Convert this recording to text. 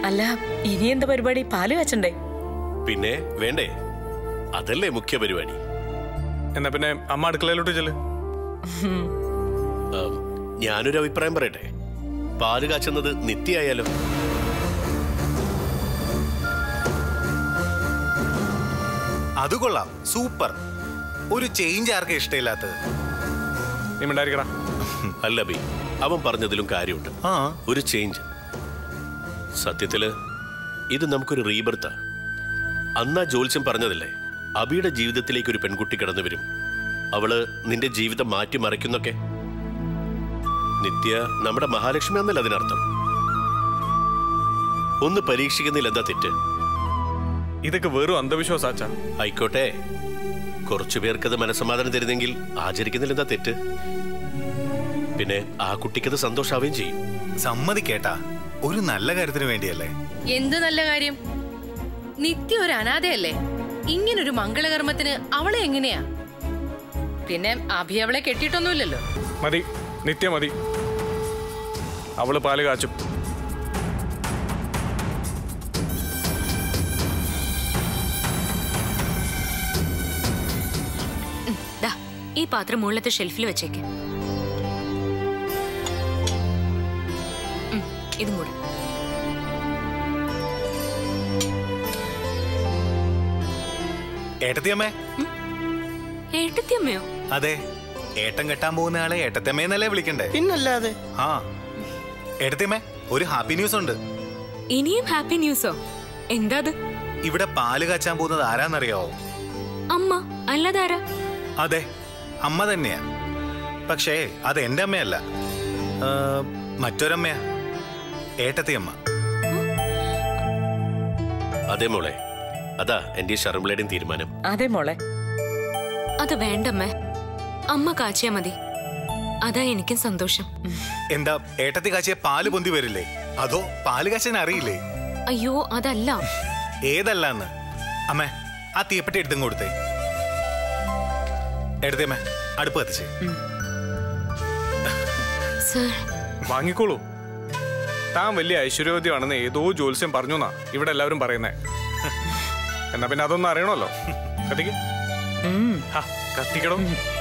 അല്ല ഇനി എന്താ പരിപാടി പാല് കാച്ചണ്ടേ പിന്നെ വേണ്ടേ അതല്ലേ മുഖ്യ പരിപാടി എന്നാ പിന്നെ അമ്മ അടുക്കളയിലോട്ട് ചെല്ല് ആം, ഞാനൊരു അഭിപ്രായം പറയട്ടെ പാല് കാച്ചുന്നത് നിത്യായാലോ അത് കൊള്ളാം സൂപ്പർ ഒരു ചേഞ്ച് ആർക്കും ഇഷ്ടമില്ലാത്തത് നീ മിണ്ടായിരിക്കടാ അല്ല ബി അവൻ പറഞ്ഞതിലും കാര്യമുണ്ട് ആ ഒരു ചേഞ്ച് സത്യത്തില് ഇത് നമുക്കൊരു റീബർത്താ അന്നാ ജോത്സ്യം പറഞ്ഞതല്ലേ അബിയുടെ ജീവിതത്തിലേക്ക് ഒരു പെൺകുട്ടി കടന്നു വരും അവള് നിന്റെ ജീവിതം മാറ്റിമറിക്കുന്നൊക്കെ നിത്യ നമ്മുടെ മഹാലക്ഷ്മി എന്നല്ല അതിനർത്ഥം ഒന്ന് പരീക്ഷിക്കുന്നതിൽ എന്താ തെറ്റ് ഇതൊക്കെ വെറും അന്ധവിശ്വാസം അച്ഛാ ആയിക്കോട്ടെ കുറച്ചു പേർക്കത് മനസ്സമാധാനം തരുന്നെങ്കിൽ ആചരിക്കുന്നതിൽ എന്താ തെറ്റ് പിന്നെ ആ കുട്ടിക്കത് സന്തോഷാവുകയും ചെയ്യും സമ്മതിക്കേട്ടാ ഒരു നല്ല കാര്യത്തിന് വേണ്ടിയല്ലേ എന്ത് നല്ല കാര്യം നിത്യ ഒരു അനാഥയല്ലേ ഇങ്ങനൊരു മംഗളകർമ്മത്തിന് അവളെ എങ്ങനെയാ പിന്നെ അഭി അവളെ കെട്ടിയിട്ടൊന്നുമില്ലല്ലോ മതി നിത്യ മതി അവള് പാല് കാച്ചും ദാ ഈ പാത്രം മുകളിലത്തെ ഷെൽഫിൽ വെച്ചേക്ക് ഉം, ഇതും കൂടെ ഏട്ടത്തിയമ്മേ ഏട്ടത്തിയമ്മയോ അതെ ഏട്ടൻ കെട്ടാൻ പോകുന്ന ആളെ ഏട്ടത്തിയമ്മയെന്നല്ലേ വിളിക്കണ്ടേ പിന്നല്ലാതെ ആ ഏട്ടത്തിയമ്മേ ഒരു ഹാപ്പി ന്യൂസ് ഉണ്ട് ഇനിയും ഹാപ്പി ന്യൂസോ എന്താ അത് ഇവിടെ പാല് കാച്ചാൻ പോകുന്നത് ആരാന്നറിയാവോ അമ്മ അല്ലാതാരാ അതെ അമ്മ തന്നെയാ പക്ഷേ അത് എന്റെ അമ്മയല്ല ആ, മറ്റൊരമ്മയാ ഏട്ടത്തിയമ്മ അതെ മോളെ അതാ എന്റെ ഷർമിളയുടെയും തീരുമാനം അതെ മോളെ അത് വേണ്ടമ്മേ അമ്മ കാച്ചിയാ മതി അതാ എനിക്കും സന്തോഷം എന്താ ഏട്ടത്തി കാച്ചിയ പാല് പൊന്തി വരില്ലേ അതോ പാല് കാച്ചാൻ അറിയില്ലേ അയ്യോ അതല്ല ഏതല്ലാന്ന് അമ്മേ ആ തീപ്പെട്ടി എടുത്തും കൊടുത്തേ എടുത്തേമ്മേ അടുപ്പ് കത്തിച്ചേ സർ വാങ്ങിക്കോളൂ താൻ വലിയ ഐശ്വര്യവതിയാണെന്ന് ഏതോ ജോത്സ്യം പറഞ്ഞു എന്നാ ഇവിടെ എല്ലാവരും പറയുന്നേ എന്നാ പിന്നെ അതൊന്നും അറിയണമല്ലോ കത്തിക്ക് ഉം ഹാ, കത്തിക്കണം